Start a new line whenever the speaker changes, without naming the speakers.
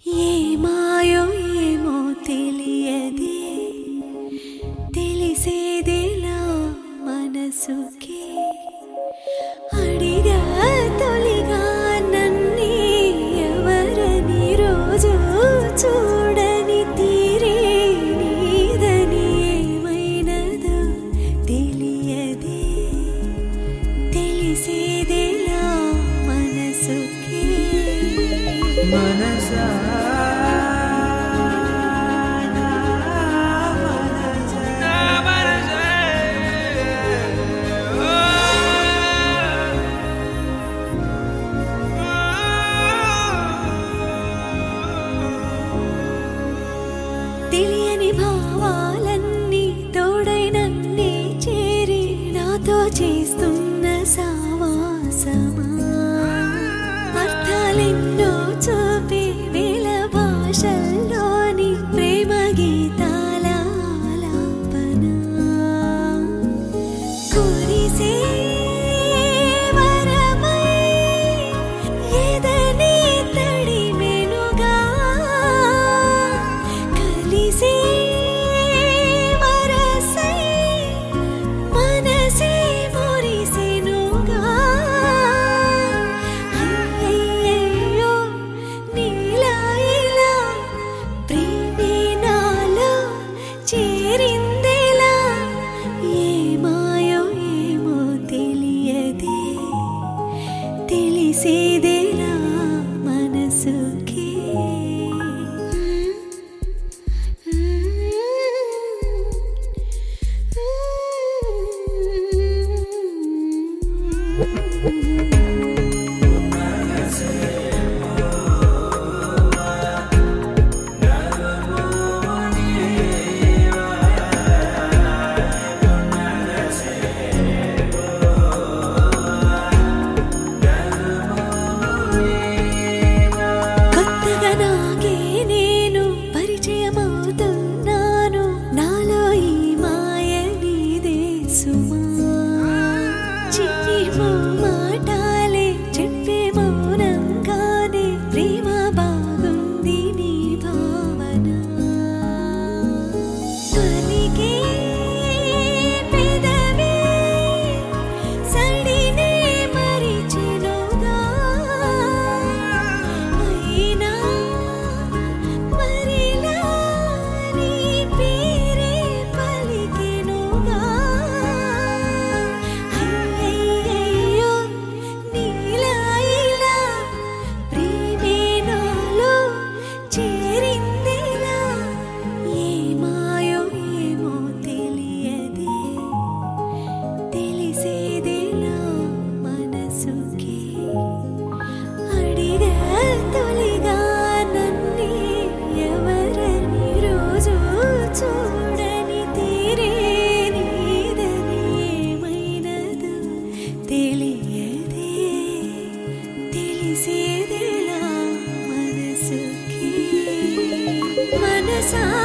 ఏ మాయో ఏమో తెలియదే తెలిసేదేలా మనసుకి అడిగా తొలిగా నన్నే ఎవరని రోజు చూడని తీరే నీదని ఏమైనదో తెలియదే తెలిసేదేలా మనసుకి
మనసా
తెలియని భావాలన్నీ తోడై నన్నే చేరి నాతో చేస్తున్న సావాసమా అర్థాలెన్నో చూపి వేల భాషల్లోని ప్రేమ గీతాల ఆలాపన కురిసే వరమై ఎదనే తడిమెనుగా కలిసే వరసై మనసే మురిసెనుగా అయ్యయ్యో నీలా ఇలా ప్రేమే నాలో చేరిందేలా ఏ మాయో ఏమో తెలియదే తెలిసేదేలా మనసుకి కొత్తగా నాకే నేను పరిచయమవుతున్నాను నాలో ఈ మాయ నీదే సుమా చిన్ని మాటాలే చెప్పే మౌనంగానే ప్రేమ బాగుంది నీ భావన పలికే పెదవే సడినే మరిచెనుగా అయినా మరిలా నీ పేరే పలికెనుగా అయ్యయ్యయ్యో నీలా ఇలా ప్రేమే నాలో చేరిందిలా ఏ మాయో ఏమో తెలియదే తెలిసేదేలా మనసుకి అడిగా తొలిగా నన్నే ఎవరని రోజు చూడని తీరే నీదని ఏమైనదో తెలియదే తెలిసేదేలా మనసుకి మనసా